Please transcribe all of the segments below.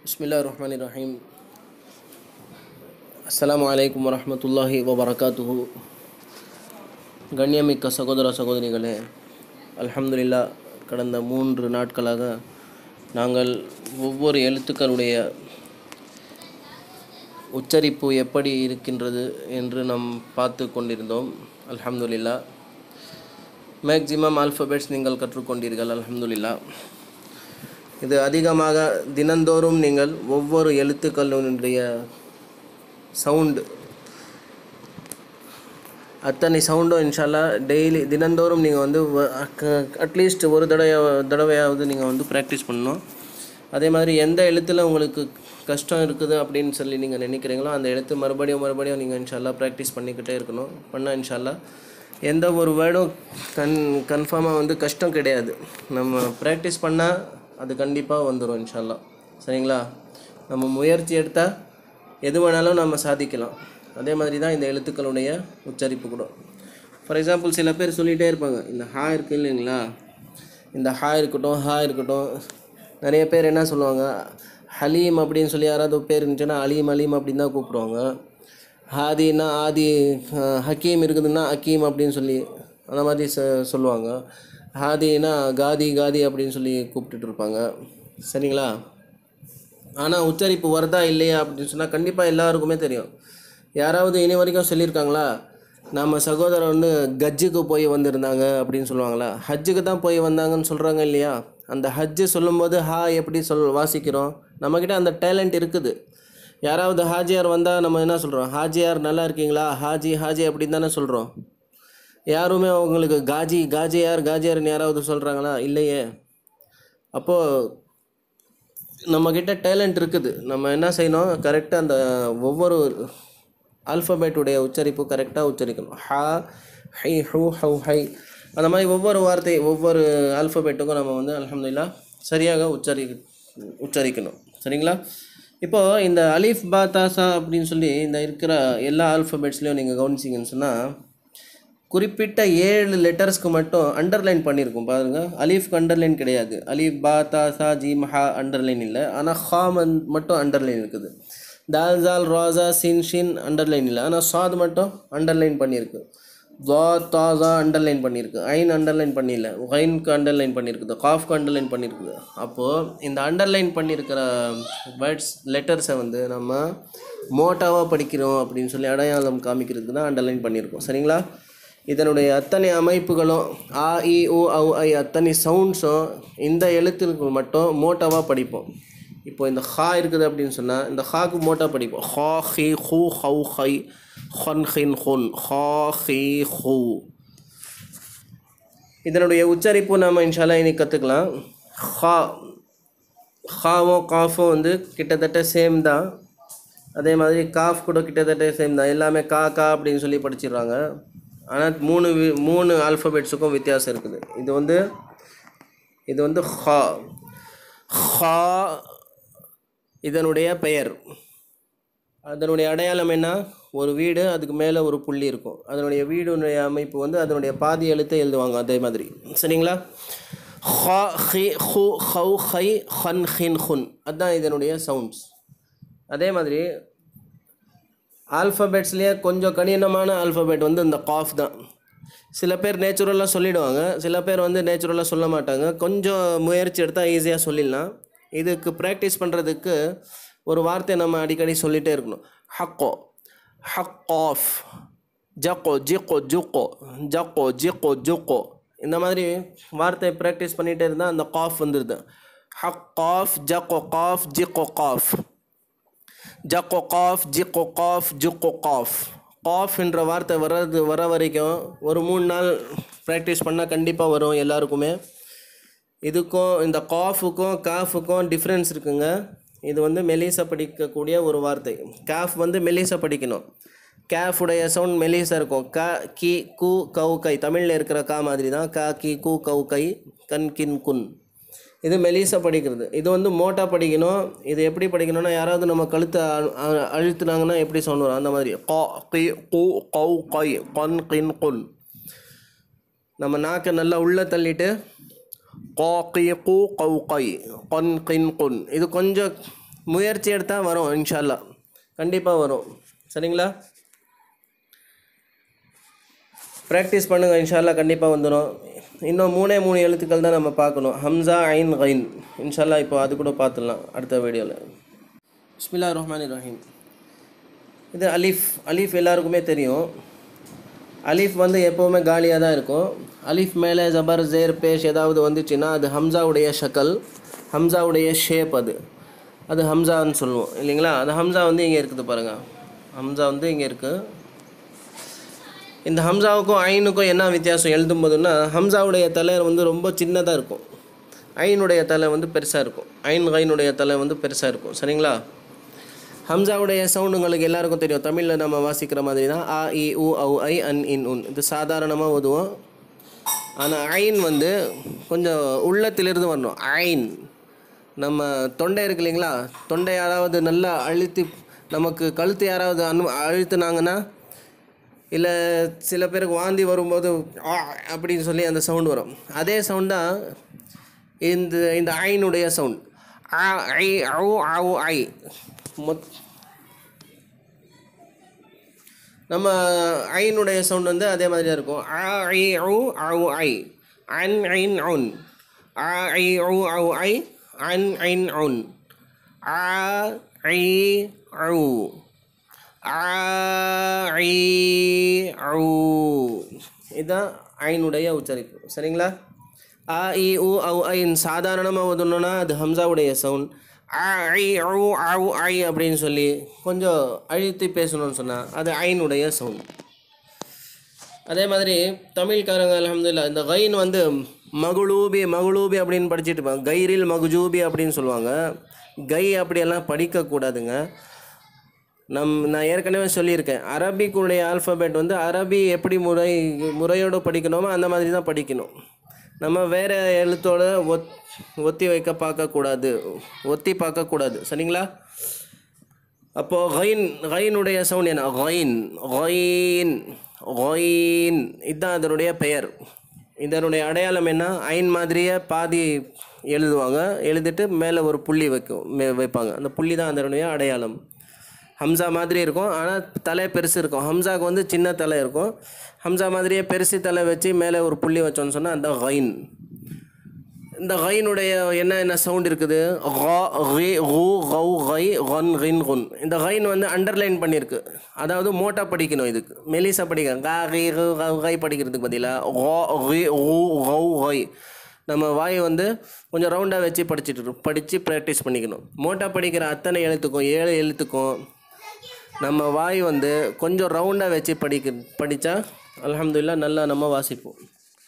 பிஸ்மில்லா ரஹ்மான் ரஹீம் அஸ்ஸலாமு அலைக்கும் வரஹ்மத்துல்லாஹி வபரகாத்துஹு கண்ணியமிக்க சகோதர சகோதரிகளே அல்ஹம்துலில்லா கடந்த மூன்று நாட்களாக நாங்கள் ஒவ்வொரு எழுத்துக்களுடைய உச்சரிப்பு எப்படி இருக்கின்றது என்று நாம் பார்த்து கொண்டிருந்தோம் அல்ஹம்துலில்லா மேக்ஸிமம் ஆல்ஃபபெட்ஸ் நீங்கள் கற்றுக்கொண்டீர்கள் அல்ஹம்துலில்லா இது அதிகமாக தினந்தோறும் நீங்கள் ஒவ்வொரு எழுத்துக்களுடைய சவுண்டு அத்தனை சவுண்டும் இன்ஷால்லா டெய்லி தினந்தோறும் நீங்கள் வந்து அட்லீஸ்ட் ஒரு தடவை தடவையாவது நீங்கள் வந்து ப்ராக்டிஸ் பண்ணணும் அதே மாதிரி எந்த எழுத்தில் உங்களுக்கு கஷ்டம் இருக்குது அப்படின்னு சொல்லி நீங்கள் நினைக்கிறீங்களோ அந்த எழுத்து மறுபடியும் மறுபடியும் நீங்கள் இன்ஷால்லா ப்ராக்டிஸ் பண்ணிக்கிட்டே இருக்கணும் பண்ணால் இன்ஷால்லா எந்த ஒரு வேர்டும் கன் கன்ஃபார்மாக வந்து கஷ்டம் கிடையாது நம்ம ப்ராக்டிஸ் பண்ணால் அது கண்டிப்பாக வந்துடும் இன்ஷால்லா சரிங்களா நம்ம முயற்சி எடுத்தால் எது வேணாலும் நம்ம சாதிக்கலாம் அதே மாதிரி தான் இந்த எழுத்துக்களுடைய உச்சரிப்பு கூட ஃபார் எக்ஸாம்பிள் சில பேர் சொல்லிகிட்டே இருப்பாங்க இந்த ஹா இருக்கு இல்லைங்களா இந்த ஹா இருக்கட்டும் ஹா இருக்கட்டும் நிறைய பேர் என்ன சொல்லுவாங்க ஹலீம் அப்படின்னு சொல்லி யாராவது பேர் இருந்துச்சுன்னா அலீம் அலீம் அப்படின்னு தான் கூப்பிடுவாங்க ஹாதின்னா ஆதி அஹ், ஹக்கீம் இருக்குதுன்னா அக்கீம் அப்படின்னு சொல்லி அந்த மாதிரி ச சொல்லுவாங்க ஹாதினா காதி காதி அப்படின்னு சொல்லி கூப்பிட்டுட்டு இருப்பாங்க சரிங்களா ஆனால் உச்சரிப்பு வருதா இல்லையா அப்படின்னு சொன்னால் கண்டிப்பாக எல்லாருக்குமே தெரியும் யாராவது இனி வரைக்கும் சொல்லியிருக்காங்களா நம்ம சகோதரர் வந்து கஜ்ஜுக்கு போய் வந்திருந்தாங்க அப்படின்னு சொல்லுவாங்களா ஹஜ்ஜுக்கு தான் போய் வந்தாங்கன்னு சொல்கிறாங்க இல்லையா அந்த ஹஜ்ஜு சொல்லும்போது ஹா எப்படி சொல் வாசிக்கிறோம் நம்மக்கிட்ட அந்த டேலண்ட் இருக்குது யாராவது ஹாஜியார் வந்தால் நம்ம என்ன சொல்கிறோம் ஹாஜியார் நல்லா இருக்கீங்களா ஹாஜி ஹாஜி அப்படின்னு தானே சொல்கிறோம் யாருமே உங்களுக்கு காஜி காஜியார் காஜியார்னு யாராவது சொல்கிறாங்களா இல்லையே அப்போது நம்மக்கிட்ட டேலண்ட் இருக்குது நம்ம என்ன செய்யணும் கரெக்டாக அந்த ஒவ்வொரு ஆல்ஃபபெட்டுடைய உச்சரிப்பு கரெக்டாக உச்சரிக்கணும் ஹா ஹை ஹூ ஹௌ ஹை அந்த மாதிரி ஒவ்வொரு வார்த்தை ஒவ்வொரு ஆல்ஃபபெட்டுக்கும் நம்ம வந்து அல்ஹம்துலில்லாஹ் சரியாக உச்சரி உச்சரிக்கணும் சரிங்களா இப்போது இந்த அலிஃப் பா தாசா அப்படின்னு சொல்லி இந்த இருக்கிற எல்லா ஆல்ஃபபெட்ஸ்லையும் நீங்கள் கவனிச்சிங்கன்னு சொன்னால் குறிப்பிட்ட ஏழு லெட்டர்ஸ்க்கு மட்டும் அண்டர்லைன் பண்ணியிருக்கும் பாருங்க அலீஃப்க்கு அண்டர்லைன் கிடையாது அலீஃப் பா தா சா ஜீம் ஹா அண்டர்லைன் இல்லை ஆனால் ஹா மன் மட்டும் அண்டர்லைன் இருக்குது தால் ஜால் ரோசா சின் ஷின் அண்டர்லைன் இல்லை ஆனால் சாத் மட்டும் அண்டர்லைன் பண்ணியிருக்கு வா தாசா அண்டர்லைன் பண்ணியிருக்கு ஐன் அண்டர்லைன் பண்ணியில்ல ஒயின்க்கு அண்டர்லைன் பண்ணியிருக்குது காஃப்க்கு அண்டர்லைன் பண்ணியிருக்குது அப்போது இந்த அண்டர்லைன் பண்ணியிருக்கிற வேர்ட்ஸ் லெட்டர்ஸை வந்து நம்ம மோட்டாவாக படிக்கிறோம் அப்படின்னு சொல்லி அடையாளம் காமிக்கிறதுக்கு தான் அண்டர்லைன் பண்ணியிருக்கோம் சரிங்களா இதனுடைய அத்தனை அமைப்புகளும் ஆ இ உ ஔ ஐ அத்தனை சவுண்ட்ஸும் இந்த எழுத்துக்கு மட்டும் மோட்டாவாக படிப்போம் இப்போ இந்த ஹா இருக்குது அப்படின்னு சொன்னால் இந்த ஹாக்கு மோட்டா படிப்போம் ஹா ஹி ஹூ ஹௌ ஹை ஹொன் ஹின் ஹொன் ஹா ஹி ஹூ இதனுடைய உச்சரிப்பு நாம் இன்ஷால்லா இன்னைக்கு கற்றுக்கலாம் ஹா ஹாவும் காஃபும் வந்து கிட்டத்தட்ட சேம் தான் அதே மாதிரி காஃப் கூட கிட்டத்தட்ட சேம் தான் எல்லாமே கா கா அப்படின்னு சொல்லி படிச்சிடுறாங்க ஆனால் மூணு வி- மூணு ஆல்ஃபபெட்ஸுக்கும் வித்தியாசம் இருக்குது இது வந்து இது வந்து ஹா ஹா இதனுடைய பெயர் அதனுடைய அடையாளம் என்ன ஒரு வீடு அதுக்கு மேலே ஒரு புள்ளி இருக்கும் அதனுடைய வீடுடைய அமைப்பு வந்து அதனுடைய பாதி எழுத்தை எழுதுவாங்க அதே மாதிரி சரிங்களா ஹா ஹி ஹூ ஹௌ ஹை ஹன் ஹின் ஹுன் அதுதான் இதனுடைய சவுண்ட்ஸ் அதே மாதிரி ஆல்ஃபபெட்ஸ்லேயே கொஞ்சம் கடினமான ஆல்ஃபபெட் வந்து இந்த காஃப் தான் சில பேர் நேச்சுரலாக சொல்லிடுவாங்க சில பேர் வந்து நேச்சுரலாக சொல்ல மாட்டாங்க கொஞ்சம் முயற்சி எடுத்தால் ஈஸியாக சொல்லிடலாம் இதுக்கு ப்ராக்டிஸ் பண்ணுறதுக்கு ஒரு வார்த்தை நம்ம அடிக்கடி சொல்லிகிட்டே இருக்கணும் ஹக்கோ ஹக்காஃப் ஜக்கோ ஜிக்கோ ஜுக்கோ ஜக்கோ ஜிக்கோ ஜுக்கோ இந்த மாதிரி வார்த்தை ப்ராக்டிஸ் பண்ணிகிட்டே இருந்தால் அந்த காஃப் வந்துடுது ஹக்காஃப் ஜக்கோ காஃப் ஜிக்கோ காஃப் ஜக்கோ காஃப் ஜிக்கோ காஃப் ஜுக்கோ காஃப் காஃப் என்ற வார்த்தை வர்றது வர வரைக்கும் ஒரு மூணு நாள் ப்ராக்டிஸ் பண்ணால் கண்டிப்பாக வரும் எல்லாருக்குமே இதுக்கும் இந்த காஃபுக்கும் காஃபுக்கும் டிஃப்ரென்ஸ் இருக்குங்க இது வந்து மெலிசா படிக்கக்கூடிய ஒரு வார்த்தை காஃப் வந்து மெலிசா படிக்கணும் கேஃப் உடைய சவுண்ட் மெலிசா இருக்கும் க கி கு கவு கை தமிழில் இருக்கிற கா மாதிரி தான் க கி கு கவு கை கண் கின் குன் இது மெலிசா படிக்கிறது இது வந்து மோட்டா படிக்கணும் இது எப்படி படிக்கணும்னா யாராவது நம்ம கழுத்தை அழு- அழு- அழுத்துனாங்கன்னா எப்படி சவுண்ட் வரும் அந்த மாதிரி கா கி கு கவு கை கண் கின் குன் நம்ம நாக்கை நல்லா உள்ளே தள்ளிட்டு காக்கி கூ கௌ கை கொன் கின் குன் இது கொஞ்சம் முயற்சி எடுத்தால் வரும் இன்ஷால்லா கண்டிப்பாக வரும் சரிங்களா ப்ராக்டிஸ் பண்ணுங்கள் இன்ஷால்லா கண்டிப்பாக வந்துடும் இன்னும் மூணே மூணு எழுத்துக்கள் தான் நம்ம பார்க்கணும் ஹம்சா ஐன் கைன் இன்ஷால்லா இப்போ அது கூட பார்த்துடலாம் அடுத்த வீடியோவில் பிஸ்மில்லா ரஹ்மான் ரஹீம் இது அலிஃப் அலிஃப் எல்லாருக்குமே தெரியும் அலிஃப் வந்து எப்போவுமே காலியாக தான் இருக்கும் அலிஃப் மேலே ஜபர் ஜேர் பேஷ் ஏதாவது வந்துச்சுன்னா அது ஹம்சாவுடைய ஷக்கல் ஹம்சாவுடைய ஷேப் அது அது ஹம்சான்னு சொல்லுவோம் இல்லைங்களா அது ஹம்சா வந்து இங்கே இருக்குது பாருங்கள் ஹம்சா வந்து இங்கே இருக்குது இந்த ஹம்சாவுக்கும் ஐனுக்கும் என்ன வித்தியாசம் எழுதும் போதுன்னா ஹம்சாவுடைய தலை வந்து ரொம்ப சின்னதாக இருக்கும் ஐனுடைய தலை வந்து பெருசாக இருக்கும் ஐன் ஐனுடைய தலை வந்து பெருசாக இருக்கும் சரிங்களா ஹம்சாவுடைய சவுண்ட் உங்களுக்கு எல்லாருக்கும் தெரியும் தமிழில் நம்ம வாசிக்கிற மாதிரி தான் ஆ இ உ ஔ ஐ அன் இன் உன் இது சாதாரணமாக ஓதுவோம் ஆனால் ஐன் வந்து கொஞ்சம் உள்ளத்திலிருந்து வரணும் ஐன் நம்ம தொண்டை இருக்கு இல்லைங்களா தொண்டை யாராவது நல்லா அழுத்தி நமக்கு கழுத்து யாராவது அனு அழுத்துனாங்கன்னா இல்லை சில பேருக்கு வாந்தி வரும்போது ஆ அப்படின்னு சொல்லி அந்த சவுண்ட் வரும் அதே சவுண்ட் தான் இந்த இந்த ஐனுடைய சவுண்ட் ஆ ஐ ஔ ஔ ஐ மொத் நம்ம ஐனுடைய சவுண்ட் வந்து அதே மாதிரி தான் இருக்கும் ஆ ஐ ஔ ஔ ஐ அன் ஐன் உன் ஆ ஐ ஔ ஔ ஐ அன் ஐன் உன் ஆ ஐ ஔ ஆ ஐ ஔ இதுதான் ஐனுடைய உச்சரிப்பு சரிங்களா ஆ இ உ ஔ ஐன் சாதாரணமாக ஓதணும்னா அது ஹம்சாவுடைய சவுண்ட் ஆ ஐ ஔ ஔ ஐ அப்படின்னு சொல்லி கொஞ்சம் அழுத்தி பேசணும்னு சொன்னால் அது ஐனுடைய சவுண்ட் அதே மாதிரி தமிழ்காரங்க அல்ஹம்துலில்லாஹ் இந்த கைன் வந்து மகுளூபி மகுளூபி அப்படின்னு படிச்சுட்டு இருப்பாங்க கைரில் மகுஜூபி அப்படின்னு சொல்லுவாங்க கை அப்படியெல்லாம் படிக்கக்கூடாதுங்க நம் நான் ஏற்கனவே சொல்லியிருக்கேன் அரபிக்குடைய ஆல்ஃபபெட் வந்து அரபி எப்படி முறை முறையோடு படிக்கணுமோ அந்த மாதிரி தான் படிக்கணும் நம்ம வேறு எழுத்தோட ஒத் ஒத்தி வைக்க பார்க்கக்கூடாது ஒத்தி பார்க்கக்கூடாது சரிங்களா அப்போது கைன் கைனுடைய சவுண்ட் என்ன கைன் கைன் கைன் இதுதான் அதனுடைய பெயர் இதனுடைய அடையாளம் என்ன ஐன் மாதிரியே பாதி எழுதுவாங்க எழுதிட்டு மேலே ஒரு புள்ளி வைக்கும் மே வைப்பாங்க அந்த புள்ளி தான் அதனுடைய அடையாளம் ஹம்சா மாதிரி இருக்கும் ஆனால் தலை பெருசு இருக்கும் ஹம்சாவுக்கு வந்து சின்ன தலை இருக்கும் ஹம்சா மாதிரியே பெருசு தலை வச்சு மேலே ஒரு புள்ளி வச்சோன்னு சொன்னால் அந்த கைன் இந்த கைனுடைய என்ன என்ன சவுண்ட் இருக்குது கா, ரி, கு, கௌ, கை, கன், கின், குன். இந்த கைன் வந்து அண்டர்லைன் பண்ணியிருக்கு அதாவது மோட்டா படிக்கணும் இதுக்கு மெலிசா படிக்க கா கி கு, கௌ, கை படிக்கிறதுக்கு பதிலாக கா, ரி, கு, கௌ, கை நம்ம வாய் வந்து கொஞ்சம் ரவுண்டாக வச்சு படிச்சுட்டு படித்து ப்ராக்டிஸ் பண்ணிக்கணும் மோட்டா படிக்கிற அத்தனை எழுத்துக்கும் ஏழு எழுத்துக்கும் நம்ம வாய் வந்து கொஞ்சம் ரவுண்டாக வச்சு படிக்க படித்தா அல்ஹம்துலில்லாஹ் நல்லா நம்ம வாசிப்போம்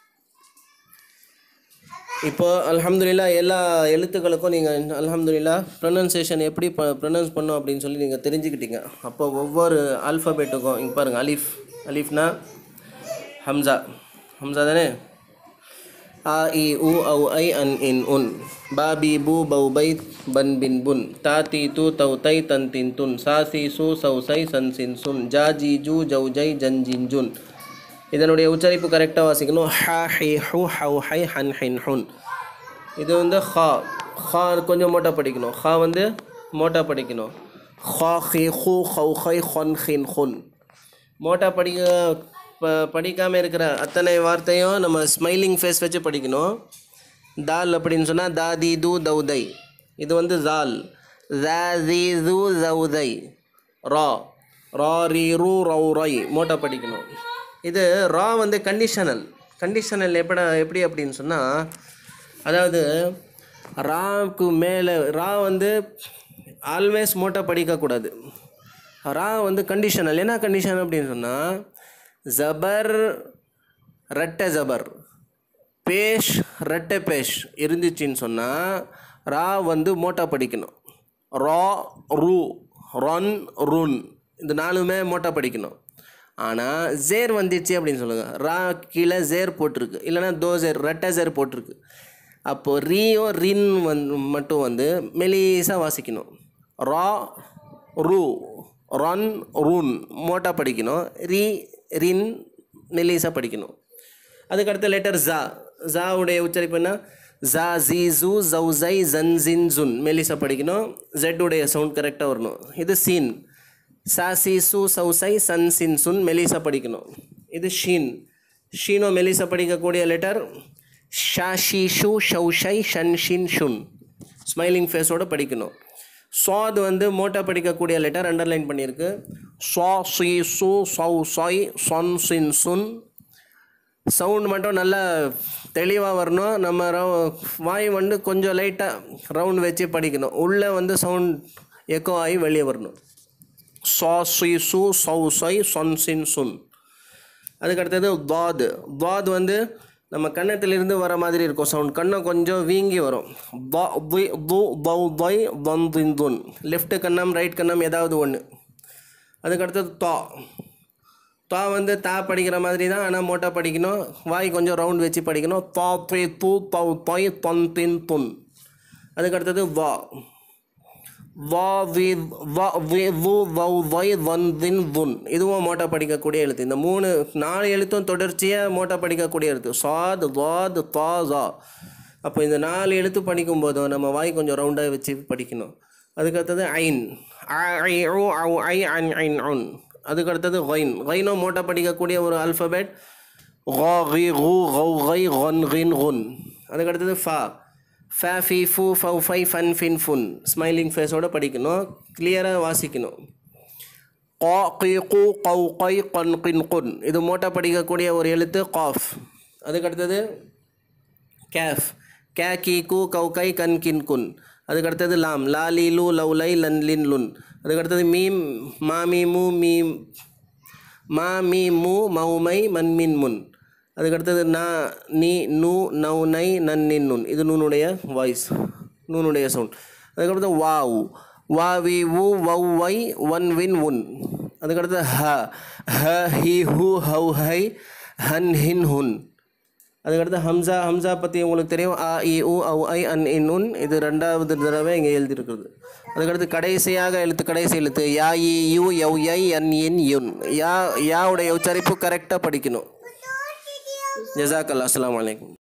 இப்போ அல்ஹம்துலில்லாஹ் எல்லா எழுத்துக்களுக்கும் நீங்கள் அல்ஹம்துலில்லாஹ் ப்ரொனன்சியேஷன் எப்படி ப ப்ரொனவுன்ஸ் பண்ணோம் அப்படின்னு சொல்லி நீங்கள் தெரிஞ்சுக்கிட்டீங்க அப்போ ஒவ்வொரு ஆல்ஃபபெட்டுக்கும் இங்கே பாருங்கள் அலிஃப் அலிஃப்னா ஹம்சா ஹம்சா தானே ஆ இ உ ஔ ஐ அன் இன் உன் பா பி பூ பௌ பை பன் பின் புன் தா தி து தௌ தை தன் தின் துன் சா சி சு சௌ சை சன் சின் சுன் ஜா ஜி ஜூ ஜௌ ஜை ஜன் ஜின் ஜுன் இதனுடைய உச்சரிப்பு கரெக்டாக வாசிக்கணும் ஹ ஹி ஹு ஹௌ ஹை ஹன் ஹின் ஹுன் இது வந்து ஹா ஹா கொஞ்சம் மோட்டா படிக்கணும் ஹா வந்து மோட்டா படிக்கணும் ஹா ஹி ஹூ ஹௌ ஹை ஹொன் ஹின் ஹுன் மோட்டா படிக்க ப படிக்காமல் இருக்கிற அத்தனை வார்த்தையும் நம்ம ஸ்மைலிங் ஃபேஸ் வச்சு படிக்கணும் தால் அப்படின்னு சொன்னால் தா தி து தௌதை இது வந்து ஜால் ஜா தி து தௌதை ரா ரா ரி ரு ரௌ ரை மோட்டா படிக்கணும் இது ரா வந்து கண்டிஷனல் கண்டிஷனல் எப்படி எப்படி அப்படின்னு சொன்னால் அதாவது ராவுக்கு மேலே ரா வந்து ஆல்வேஸ் மோட்டா படிக்கக்கூடாது ரா வந்து கண்டிஷனல் என்ன கண்டிஷன் அப்படின்னு சொன்னால் ஜபர் ரெட்டை ஜபர் பேஷ் ரெட்டை பேஷ் இருந்துச்சுன்னு சொன்னால் ரா வந்து மோட்டா படிக்கணும் ரா ரு ரன் ருன் இது நாலுமே மோட்டா படிக்கணும் ஆனால் ஜேர் வந்துச்சு அப்படின்னு சொல்லுங்கள் ரா கீழே ஜேர் போட்டிருக்கு இல்லைன்னா தோ ஜேர் ரெட்டை ஜேர் போட்டிருக்கு அப்போது ரீயோ ரின் வந் மட்டும் வந்து மெலிசாக வாசிக்கணும் ரா ரு ரன் ரூன் மோட்டா படிக்கணும் ரி ரின் மெலிசா படிக்கணும் அதுக்கடுத்த லெட்டர் ஜா ஜாவுடைய உச்சரிப்பு என்ன ஜா ஜி ஜூ ஜௌ ஜை ஜன் ஜின் ஜுன் மெலிசா படிக்கணும் Z உடைய சவுண்ட் கரெக்டாக வரணும் இது சீன் சா சி சு சௌ சை சன் சின் சுன் மெலிசா படிக்கணும் இது ஷீன் ஷீனோ மெலிசா படிக்கக்கூடிய லெட்டர் ஷா ஷி ஷு ஷௌ ஷை ஷன் ஷின் ஷுன் ஸ்மைலிங் ஃபேஸோட படிக்கணும் சாது வந்து மோட்டா படிக்கக்கூடிய லெட்டர் அண்டர்லைன் பண்ணியிருக்கு சா சி சு சௌ சாய் சொன் சின் சுன் சவுண்ட் மட்டும் நல்லா தெளிவாக வரணும் நம்ம ரவு- வாய் வந்து கொஞ்சம் லைட்டாக ரவுண்ட் வச்சு படிக்கணும் உள்ளே வந்து சவுண்ட் எக்கோ ஆகி வெளியே வரணும் சா சி சு சௌ சொய் சொன் சின் சுன் அதுக்கு அடுத்தது தாத் தாத் வந்து நம்ம கன்னத்திலிருந்து வர மாதிரி இருக்கும் சவுண்ட் கண்ணம் கொஞ்சம் வீங்கி வரும் பா தி து பௌ தை வன் தின் துன் லெஃப்ட் கண்ணம் ரைட் கண்ணம் ஏதாவது ஒன்று அதுக்கு அடுத்தது தா தா வந்து தா படிக்கிற மாதிரி தான் ஆனால் மோட்டா படிக்கணும் வாய் கொஞ்சம் ரவுண்ட் வச்சு படிக்கணும் தா த்ரீ தூ தௌ தொய் தொன் தின் துன் அதுக்கு அடுத்தது வா வா வி வா வி வு வௌ வை வன் தின் துன் இதுவும் மோட்டா படிக்கக்கூடிய எழுத்து இந்த மூணு நாலு எழுத்தும் தொடர்ச்சியாக மோட்டா படிக்கக்கூடிய எழுத்து சாத் வாத் தா ஜா அப்போ இந்த நாலு எழுத்து படிக்கும்போதும் நம்ம வாய் கொஞ்சம் ரவுண்டாக வச்சு படிக்கணும் அதுக்கு அடுத்தது ஐன் ஐ உ ஔ ஐ அன் ஐன் உன் அதுக்கு அடுத்தது ஒயின் ஒயினும் மோட்டா படிக்கக்கூடிய ஒரு அல்ஃபபெட் غا غي غو غو غي غن غين غن அதுக்கு அடுத்தது ஃபா ஃபே ஃபி ஃபு ஃபௌ ஃபை ஃபன் ஃபின் ஃபுன் ஸ்மைலிங் ஃபேஸோட படிக்கணும் கிளியராக வாசிக்கணும் கா கி கு கௌ கை கன் கின் குன் இது மோட்டா படிக்கக்கூடிய ஒரு எழுத்து காஃப் அதுக்கு அடுத்தது கேஃப் கே கி கு கௌ கை கன் கின் குன் அதுக்கு அடுத்தது லாம் லா லீ லூ லவ் லை லன் லின் லுன் அதுக்கு அடுத்தது மீம் மா மீ மூ மீம் மா மீ மூ மௌமை மன் மின் முன் அதுக்கு அடுத்தது நா நீ நூ நௌ நை நன் நின் நுன் இது நூனுடைய வாய்ஸ் நூனுடைய சவுண்ட் அதுக்கடுத்து வாவ் வா வி வு வௌ வை ஒன் வின் உன் அதுக்கடுத்து ஹ ஹ ஹி ஹூ ஹௌ ஹை ஹன் ஹின் ஹுன் அதுக்கடுத்து ஹம்சா ஹம்சா பற்றி உங்களுக்கு தெரியும் ஆ இ உ ஔ ஐ அன் இன் உன் இது ரெண்டாவது தடவை இங்கே எழுதியிருக்கிறது அதுக்கடுத்து கடைசியாக எழுத்து கடைசி எழுத்து யா இ யு யௌ ஐ அன் இன் யுன் யா யாவுடைய உச்சரிப்பு கரெக்டாக படிக்கணும் ஜசாக் அல்லா அஸ்ஸலாமு அலைக்கும்